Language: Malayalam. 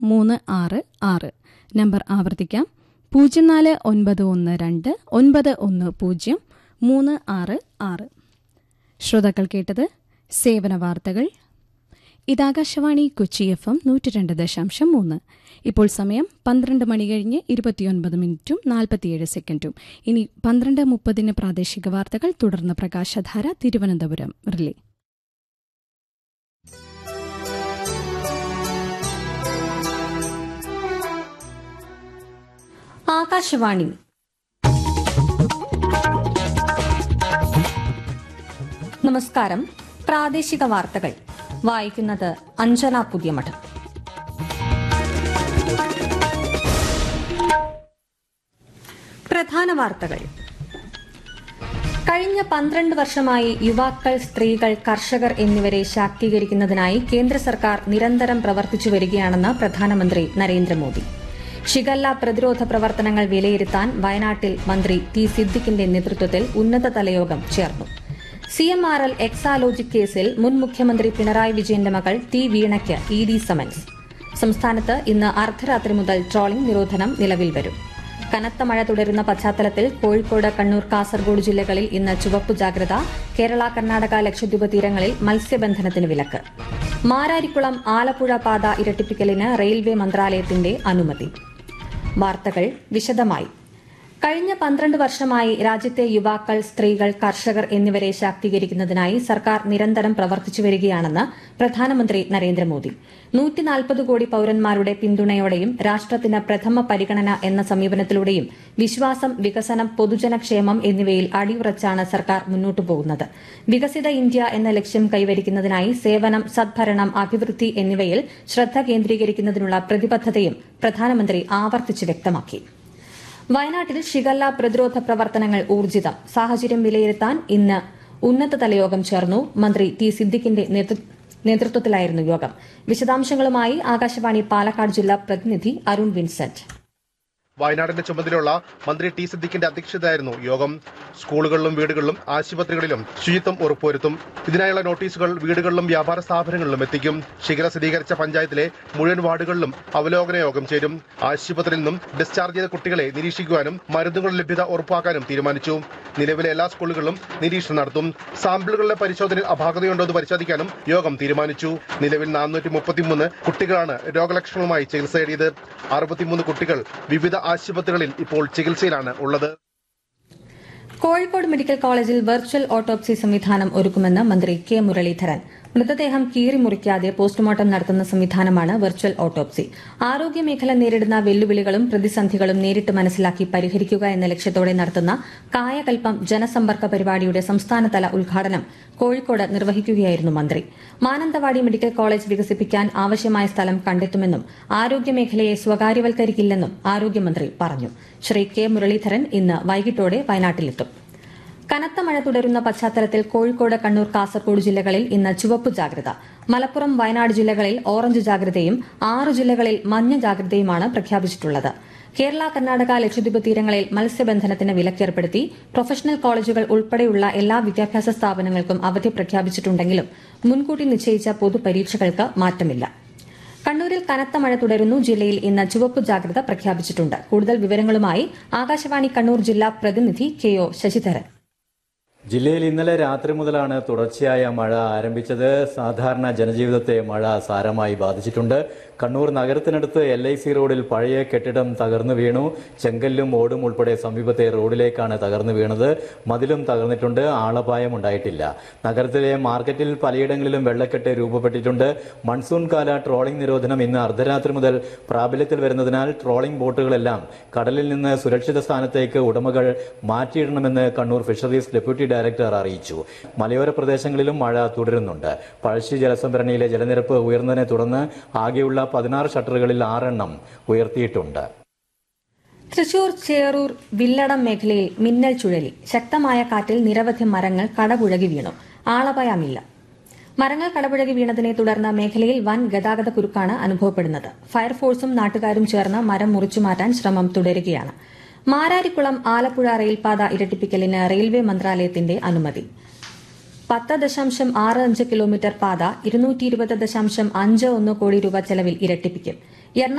മൂന്ന് ആറ് ആറ് നമ്പർ ആവർത്തിക്കാം പൂജ്യം നാല് ഒൻപത് ഒന്ന് രണ്ട് ഒൻപത് ഒന്ന് പൂജ്യം മൂന്ന് ആറ് ആറ് ശ്രോതാക്കൾ കേട്ടത് സേവന വാർത്തകൾ ഇതാകാശവാണി കൊച്ചി എഫ് എം നൂറ്റി രണ്ട് ദശാംശം മൂന്ന് ഇപ്പോൾ സമയം പന്ത്രണ്ട് മണി കഴിഞ്ഞ് ഇരുപത്തിയൊൻപത് മിനിറ്റും നാൽപ്പത്തിയേഴ് സെക്കൻഡും ഇനി പന്ത്രണ്ട് മുപ്പതിന് പ്രാദേശിക വാർത്തകൾ തുടർന്ന് പ്രകാശധാര തിരുവനന്തപുരം റിലേ ആകാശവാണി നമസ്കാരം പ്രാദേശിക വാർത്തകൾ വായിക്കുന്നത് അഞ്ജന പുതിയമഠം പ്രധാന വാർത്തകൾ കഴിഞ്ഞ പന്ത്രണ്ട് വർഷമായി യുവാക്കൾ സ്ത്രീകൾ കർഷകർ എന്നിവരെ ശാക്തീകരിക്കുന്നതിനായി കേന്ദ്ര സർക്കാർ നിരന്തരം പ്രവർത്തിച്ചു വരികയാണെന്ന് പ്രധാനമന്ത്രി നരേന്ദ്രമോദി ഷിഗല്ല പ്രതിരോധ പ്രവർത്തനങ്ങൾ വിലയിരുത്താൻ വയനാട്ടിൽ മന്ത്രി ടി സിദ്ദിഖിന്റെ നേതൃത്വത്തിൽ ഉന്നതതല യോഗം ചേർന്നു C M R L Exalogic കേസിൽ മുൻ മുഖ്യമന്ത്രി പിണറായി വിജയന്റെ മകൾ ടി വീണയ്ക്ക് ഇ ഡി സമൻസ് സംസ്ഥാനത്ത് ഇന്ന് അർദ്ധരാത്രി മുതൽ ട്രോളിംഗ് നിരോധനം നിലവിൽ വരും കനത്ത മഴ തുടരുന്ന പശ്ചാത്തലത്തിൽ കോഴിക്കോട് കണ്ണൂർ കാസർഗോഡ് ജില്ലകളിൽ ഇന്ന് ചുവപ്പ് ജാഗ്രത കേരള കർണാടക ലക്ഷദ്വീപ് തീരങ്ങളിൽ മത്സ്യബന്ധനത്തിന് വിലക്ക് മാരാരിക്കുളം ആലപ്പുഴ പാത ഇരട്ടിപ്പിക്കലിന് റെയിൽവേ മന്ത്രാലയത്തിന്റെ അനുമതി വാർത്തകൾ വിശദമായി കഴിഞ്ഞ പന്ത്രണ്ട് വർഷമായി രാജ്യത്തെ യുവാക്കൾ സ്ത്രീകൾ കർഷകർ എന്നിവരെ ശാക്തീകരിക്കുന്നതിനായി സർക്കാർ നിരന്തരം പ്രവർത്തിച്ചു വരികയാണെന്ന് പ്രധാനമന്ത്രി നരേന്ദ്രമോദി നൂറ്റിനാൽപ്പത് കോടി പൌരന്മാരുടെ പിന്തുണയോടെയും രാഷ്ട്രത്തിന് പ്രഥമ പരിഗണന എന്ന സമീപനത്തിലൂടെയും വിശ്വാസം വികസനം പൊതുജനക്ഷേമം എന്നിവയിൽ അടിയുറച്ചാണ് സർക്കാർ മുന്നോട്ടു പോകുന്നത് വികസിത ഇന്ത്യ എന്ന ലക്ഷ്യം കൈവരിക്കുന്നതിനായി സേവനം സദ്ഭരണം അഭിവൃദ്ധി എന്നിവയിൽ ശ്രദ്ധ കേന്ദ്രീകരിക്കുന്നതിനുള്ള പ്രതിബദ്ധതയും പ്രധാനമന്ത്രി ആവർത്തിച്ച് വ്യക്തമാക്കി വയനാട്ടിൽ ഷിഗല്ല പ്രതിരോധ പ്രവർത്തനങ്ങൾ ഊർജിതം സാഹചര്യം വിലയിരുത്താൻ ഇന്ന് ഉന്നതതല യോഗം ചേർന്നു മന്ത്രി ടി സിദ്ദിഖിന്റെ നേതൃത്വത്തിലായിരുന്നു യോഗം വിശദാംശങ്ങളുമായി ആകാശവാണി പാലക്കാട് ജില്ലാ പ്രതിനിധി അരുൺ വിൻസെന്റ് വയനാടിന്റെ ചുമതലയുള്ള മന്ത്രി ടി സിദ്ദിഖിന്റെ അധ്യക്ഷതയായിരുന്നു യോഗം സ്കൂളുകളിലും വീടുകളിലും ആശുപത്രികളിലും ശുചിത്വം ഉറപ്പുവരുത്തും ഇതിനായുള്ള നോട്ടീസുകൾ വീടുകളിലും വ്യാപാര സ്ഥാപനങ്ങളിലും എത്തിക്കും ശിഖര സ്ഥിരീകരിച്ച പഞ്ചായത്തിലെ മുഴുവൻ വാർഡുകളിലും അവലോകന യോഗം ചേരും ആശുപത്രിയിൽ നിന്നും ഡിസ്ചാർജ് ചെയ്ത കുട്ടികളെ നിരീക്ഷിക്കുവാനും മരുന്നുകളുടെ ലഭ്യത ഉറപ്പാക്കാനും തീരുമാനിച്ചു നിലവിലെ എല്ലാ സ്കൂളുകളിലും നിരീക്ഷണം നടത്തും സാമ്പിളുകളിലെ പരിശോധനയിൽ അപാകതയുണ്ടോ എന്ന് പരിശോധിക്കാനും യോഗം തീരുമാനിച്ചു നിലവിൽ നാനൂറ്റി മുപ്പത്തിമൂന്ന് കുട്ടികളാണ് രോഗലക്ഷണങ്ങളുമായി ചികിത്സ തേടിയത് അറുപത്തിമൂന്ന് കുട്ടികൾ വിവിധ ആശുപത്രികളിൽ ഇപ്പോൾ ചികിത്സയിലാണ് ഉള്ളത് കോഴിക്കോട് മെഡിക്കൽ കോളേജിൽ വെർച്വൽ ഓട്ടോപ്സി സംവിധാനം ഒരുക്കുമെന്ന് മന്ത്രി കെ മുരളീധരൻ മൃതദേഹം കീറി മുറിക്കാതെ പോസ്റ്റ്മോർട്ടം നടത്തുന്ന സംവിധാനമാണ് വെർച്വൽ ഓട്ടോപ്സി ആരോഗ്യമേഖല നേരിടുന്ന വെല്ലുവിളികളും പ്രതിസന്ധികളും നേരിട്ട് മനസ്സിലാക്കി പരിഹരിക്കുക എന്ന ലക്ഷ്യത്തോടെ നടത്തുന്ന കായകൽപ്പം ജനസമ്പർക്ക പരിപാടിയുടെ സംസ്ഥാനതല ഉദ്ഘാടനം കോഴിക്കോട് നിർവഹിക്കുകയായിരുന്നു മന്ത്രി മാനന്തവാടി മെഡിക്കൽ കോളേജ് വികസിപ്പിക്കാൻ ആവശ്യമായ സ്ഥലം കണ്ടെത്തുമെന്നും ആരോഗ്യമേഖലയെ സ്വകാര്യവൽക്കരിക്കില്ലെന്നും ആരോഗ്യമന്ത്രി പറഞ്ഞു ശ്രീ കെ മുരളീധരൻ ഇന്ന് വൈകിട്ടോടെ വയനാട്ടിലെത്തും കനത്ത മഴ തുടരുന്ന പശ്ചാത്തലത്തിൽ കോഴിക്കോട് കണ്ണൂർ കാസർഗോഡ് ജില്ലകളിൽ ഇന്ന് ചുവപ്പ് ജാഗ്രത മലപ്പുറം വയനാട് ജില്ലകളിൽ ഓറഞ്ച് ജാഗ്രതയും ആറ് ജില്ലകളിൽ മഞ്ഞ ജാഗ്രതയുമാണ് പ്രഖ്യാപിച്ചിട്ടുള്ളത് കേരള കർണാടക ലക്ഷദ്വീപ് തീരങ്ങളിൽ മത്സ്യബന്ധനത്തിന് വിലക്കേർപ്പെടുത്തി പ്രൊഫഷണൽ കോളേജുകൾ ഉൾപ്പെടെയുള്ള എല്ലാ വിദ്യാഭ്യാസ സ്ഥാപനങ്ങൾക്കും അവധി പ്രഖ്യാപിച്ചിട്ടുണ്ടെങ്കിലും മുൻകൂട്ടി നിശ്ചയിച്ച പൊതുപരീക്ഷകൾക്ക് മാറ്റമില്ല കണ്ണൂരിൽ കനത്ത മഴ തുടരുന്നു ജില്ലയിൽ ഇന്ന് ചുവപ്പ് ജാഗ്രത പ്രഖ്യാപിച്ചിട്ടുണ്ട് കൂടുതൽ വിവരങ്ങളുമായി ആകാശവാണി കണ്ണൂർ ജില്ലാ പ്രതിനിധി കെ ഒ ശശിധരൻ ജില്ലയിൽ ഇന്നലെ രാത്രി മുതലാണ് തുടർച്ചയായ മഴ ആരംഭിച്ചത് സാധാരണ ജനജീവിതത്തെ മഴ സാരമായി ബാധിച്ചിട്ടുണ്ട് കണ്ണൂർ നഗരത്തിനടുത്ത് എൽ ഐ സി റോഡിൽ പഴയ കെട്ടിടം തകർന്നു വീണു ചെങ്കല്ലും ഓടും ഉൾപ്പെടെ സമീപത്തെ റോഡിലേക്കാണ് തകർന്നു വീണത് മതിലും തകർന്നിട്ടുണ്ട് ആളപായം ഉണ്ടായിട്ടില്ല നഗരത്തിലെ മാർക്കറ്റിൽ പലയിടങ്ങളിലും വെള്ളക്കെട്ട് രൂപപ്പെട്ടിട്ടുണ്ട് മൺസൂൺ കാല ട്രോളിംഗ് നിരോധനം ഇന്ന് അർദ്ധരാത്രി മുതൽ പ്രാബല്യത്തിൽ വരുന്നതിനാൽ ട്രോളിംഗ് ബോട്ടുകളെല്ലാം കടലിൽ നിന്ന് സുരക്ഷിത സ്ഥാനത്തേക്ക് ഉടമകൾ മാറ്റിയിടണമെന്ന് കണ്ണൂർ ഫിഷറീസ് ഡെപ്യൂട്ടി ഡയറക്ടർ അറിയിച്ചു മലയോര പ്രദേശങ്ങളിലും മഴ തുടരുന്നുണ്ട് പഴശ്ശി ജലസംഭരണിയിലെ ജലനിരപ്പ് ഉയർന്നതിനെ തുടർന്ന് ആകെയുള്ള പതിനാറ് ഷട്ടറുകളിൽ ആറെണ്ണം ഉയർത്തിയിട്ടുണ്ട് തൃശൂർ ചേറൂർ വില്ലടം മേഖലയിൽ മിന്നൽ ചുഴലി ശക്തമായ കാറ്റിൽ നിരവധി മരങ്ങൾ കടപുഴകി വീണു ആളപായമില്ല മരങ്ങൾ കടപുഴകി വീണതിനെ തുടർന്ന് മേഖലയിൽ വൻ ഗതാഗത കുരുക്കാണ് അനുഭവപ്പെടുന്നത് ഫയർഫോഴ്സും നാട്ടുകാരും ചേർന്ന് മരം മുറിച്ചുമാറ്റാൻ ശ്രമം തുടരുകയാണ് മാരാരിക്കുളം ആലപ്പുഴ റെയിൽപാത ഇരട്ടിപ്പിക്കലിന് റെയിൽവേ മന്ത്രാലയത്തിന്റെ അനുമതി പത്ത് ദശാംശം ആറ് അഞ്ച് കിലോമീറ്റർ പാത ഇരുന്നൂറ്റി ഇരുപത് ദശാംശം അഞ്ച് ഒന്ന് കോടി രൂപ ചെലവിൽ ഇരട്ടിപ്പിക്കും എറണാകുളം